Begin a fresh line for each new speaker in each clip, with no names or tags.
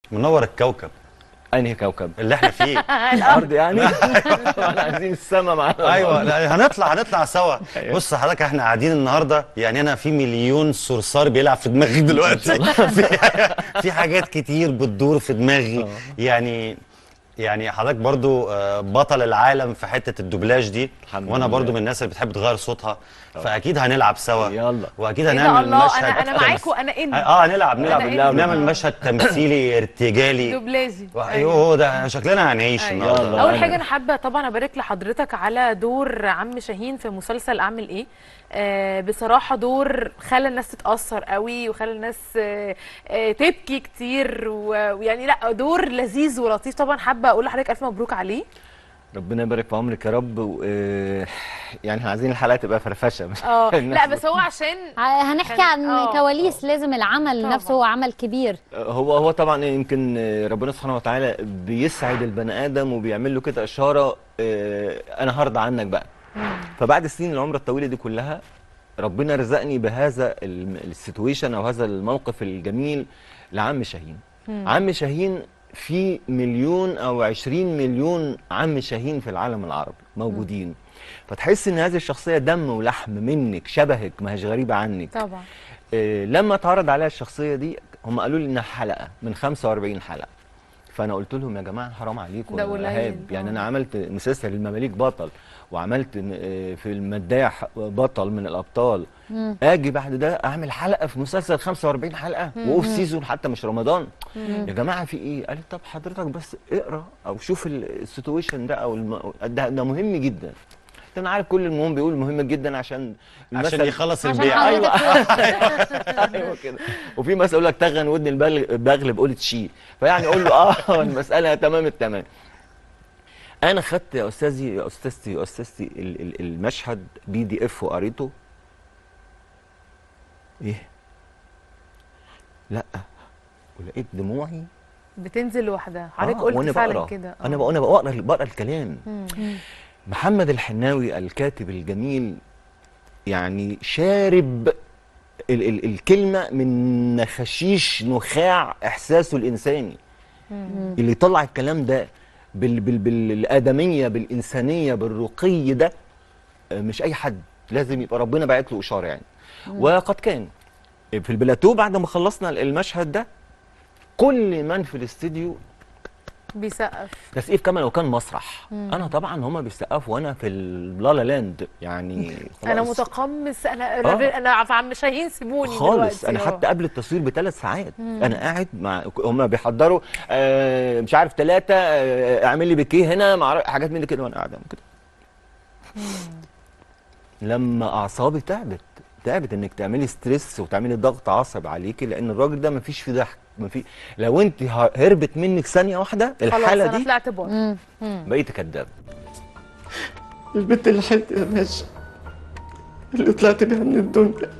منور الكوكب
انهي كوكب
اللي احنا فيه
الارض يعني احنا عايزين السما معانا
ايوه لا هنطلع هنطلع سوا
أيوة.
بص حضرتك احنا قاعدين النهارده يعني انا في مليون صرصار بيلعب في دماغي دلوقتي في, في حاجات كتير بتدور في دماغي يعني يعني حضرتك برضو آه، بطل العالم في حته الدوبلاج دي
الحمد
وانا
لله.
برضو من الناس اللي بتحب تغير صوتها فاكيد هنلعب سوا
يلا.
واكيد
ايه ده
هنعمل
الله
مشهد
انا انا معاك
تمس-
وانا ان
اه هنلعب نلعب
أنا إن.
نعمل مشهد تمثيلي ارتجالي
دوبلاجي
ايوه هو ده شكلنا هنعيش
أيوة.
النهارده
يلا.
اول
أنا-
حاجه انا حابه طبعا ابارك لحضرتك على دور عم شاهين في مسلسل اعمل ايه آه بصراحه دور خلى الناس تتاثر قوي وخلى الناس آه آه تبكي كتير و- ويعني لا دور لذيذ ولطيف طبعا حابه اقول لحضرتك الف مبروك عليه
ربنا يبارك في عمرك يا رب و... آه، يعني احنا عايزين الحلقه تبقى فرفشه مش
اه
الناس
لا بس هو عشان
ع- هنحكي
كان-
عن
آه.
كواليس لازم العمل
طبعاً.
نفسه هو عمل كبير
هو هو طبعا يمكن ربنا سبحانه وتعالى بيسعد البني ادم وبيعمل له كده اشاره آه، انا هرضى عنك بقى فبعد سنين العمر الطويله دي كلها ربنا رزقني بهذا السيتويشن او هذا الموقف الجميل لعم شاهين عم شاهين في مليون او عشرين مليون عم شاهين في العالم العربي موجودين فتحس ان هذه الشخصيه دم ولحم منك شبهك ما هيش غريبه عنك
طبعا
إيه، لما اتعرض عليها الشخصيه دي هم قالوا لي انها حلقه من 45 حلقه فانا قلت لهم يا جماعه حرام عليكم
ده
يا
قليل،
إرهاب. يعني
آه.
انا عملت مسلسل المماليك بطل وعملت م- إيه، في المداح بطل من الابطال اجي بعد ده اعمل حلقه في مسلسل 45 حلقه واوف سيزون حتى مش رمضان يا جماعه في ايه قال لي طب حضرتك بس اقرا او شوف ال- السيتويشن ده او الم... ده, ده مهم جدا انا عارف كل المهم بيقول مهم جدا عشان
عشان
المثل-
يخلص
عشان
البيع
حضرتك
ايوه كده وفي مثل يقول لك تغن ودن البغل بغل بقول تشي فيعني اقول له اه المساله تمام التمام انا خدت يا استاذي يا استاذتي يا استاذتي ال- ال- المشهد بي دي اف وقريته ايه لا ولقيت دموعي
بتنزل لوحدها حضرتك
آه،
قلت
وأنا
فعلا
بقرا.
كده
انا
آه.
بقى انا بقرا بقرا الكلام محمد الحناوي الكاتب الجميل يعني شارب ال ال الكلمه من نخاشيش نخاع احساسه الانساني اللي يطلع الكلام ده بال بال بالادميه بالانسانيه بالرقي ده آه، مش اي حد لازم يبقى ربنا باعت له اشاره يعني وقد كان في البلاتو بعد ما خلصنا المشهد ده كل من في الاستديو
بيسقف
تسقيف كما لو كان مسرح انا طبعا هما بيسقفوا وانا في اللالا لاند يعني
انا
خلاص.
متقمص انا
آه.
انا في عم شاهين سيبوني
خالص
دلوقتي
انا
آه.
حتى قبل التصوير بثلاث ساعات انا قاعد مع هم بيحضروا آه مش عارف ثلاثه آه اعمل لي بكيه هنا مع حاجات من دي كده وانا قاعد أعمل كده لما اعصابي تعبت تعبت انك تعملي ستريس وتعملي ضغط عصب عليكي لان الراجل ده مفيش فيه ضحك مفيش لو انت ه- هربت منك ثانيه واحده
خلاص
الحاله
انا
دي
طلعت بره
بقيت كداب
البنت اللي حلت يا باشا اللي طلعت بيها من الدنيا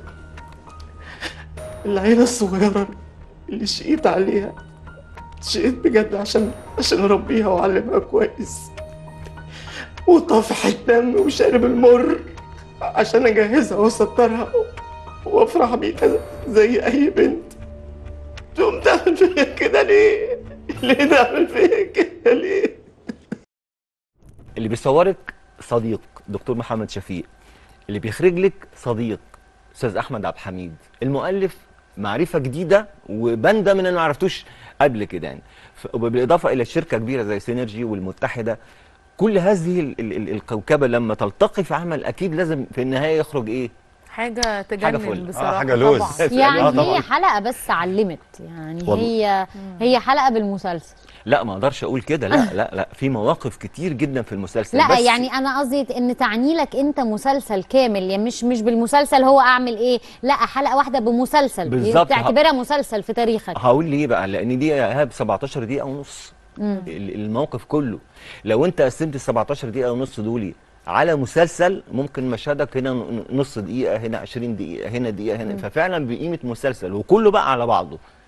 العيلة الصغيرة اللي شقيت عليها شقيت بجد عشان عشان اربيها واعلمها كويس وطافح الدم وشارب المر عشان اجهزها واسترها وافرح بيها زي اي بنت تقوم تعمل فيا كده ليه؟ ليه تعمل فيا كده ليه؟
اللي بيصورك صديق دكتور محمد شفيق اللي بيخرج لك صديق استاذ احمد عبد الحميد المؤلف معرفه جديده وبنده من انا ما عرفتوش قبل كده يعني ف- بالاضافه الى شركه كبيره زي سينرجي والمتحده كل هذه ال- ال- ال- الكوكبه لما تلتقي في عمل اكيد لازم في النهايه يخرج ايه
حاجه
حاجة
تجنن
فل. آه،
بصراحه
حاجة لوز.
طبعاً.
آه،
يعني
طبعاً.
هي حلقه بس علمت يعني
والله.
هي هي حلقه بالمسلسل
لا ما اقدرش اقول كده لا لا لا في مواقف كتير جدا في المسلسل
لا
بس
يعني انا قصدي ان تعني لك انت مسلسل كامل يعني مش مش بالمسلسل هو اعمل ايه لا حلقه واحده بمسلسل
بالظبط.
تعتبرها مسلسل في تاريخك
هقول ليه بقى لان دي يا ايهاب 17 دقيقه ونص ال- الموقف كله لو انت قسمت ال 17 دقيقه ونص دول على مسلسل ممكن مشهدك هنا ن- نص دقيقه هنا 20 دقيقه هنا دقيقه هنا ففعلا بقيمه مسلسل وكله بقى على بعضه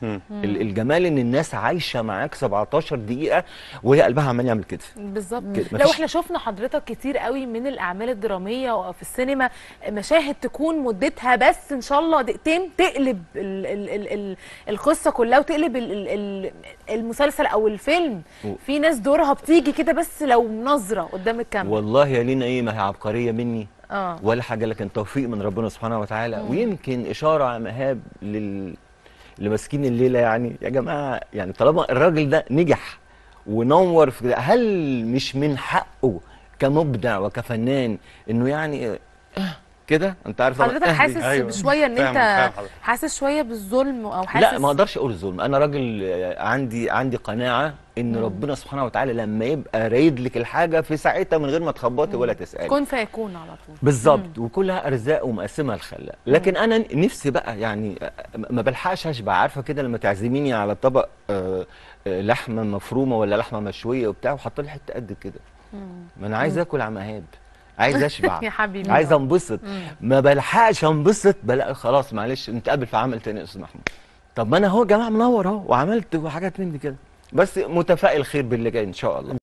مم.
ال- الجمال ان الناس عايشه معاك 17 دقيقه وهي قلبها عمال يعمل كده
بالظبط
كده،
لو
مفيش-
احنا شفنا حضرتك كتير قوي من الاعمال الدراميه وفي السينما مشاهد تكون مدتها بس ان شاء الله دقيقتين تقلب ال ال ال ال القصه كلها وتقلب ال ال ال المسلسل او الفيلم
و-
في ناس دورها بتيجي كده بس لو نظره قدام الكاميرا
والله يا لينا ايه ما هي عبقريه مني
اه
ولا حاجه لكن توفيق من ربنا سبحانه وتعالى ويمكن اشاره يا مهاب لل لماسكين الليله يعني يا جماعه يعني طالما الراجل ده نجح ونور في كده هل مش من حقه كمبدع وكفنان انه يعني آه، كده انت عارف طبعاً
حضرتك
آه
حاسس
دي.
أيوة.
بشويه ان
فاهم-
انت
فاهم حضرتك.
حاسس شويه بالظلم او حاسس
لا ما اقدرش اقول ظلم انا راجل آه، عندي عندي قناعه ان ربنا سبحانه وتعالى لما يبقى رايد لك الحاجه في ساعتها من غير ما تخبطي ولا تسالي
كن فيكون على طول
بالظبط وكلها ارزاق ومقسمها الخلاق لكن انا نفسي بقى يعني ما بلحقش اشبع عارفه كده لما تعزميني على طبق آه، آه، لحمه مفرومه ولا لحمه مشويه وبتاع وحط لي حته قد كده ما انا عايز اكل عم ايهاب عايز اشبع
يا حبيبي
عايز انبسط ما بلحقش انبسط بلاقي خلاص معلش نتقابل في عمل تاني يا استاذ محمود طب ما انا اهو يا جماعه منور اهو وعملت حاجات من دي كده بس متفائل خير باللي جاي ان شاء الله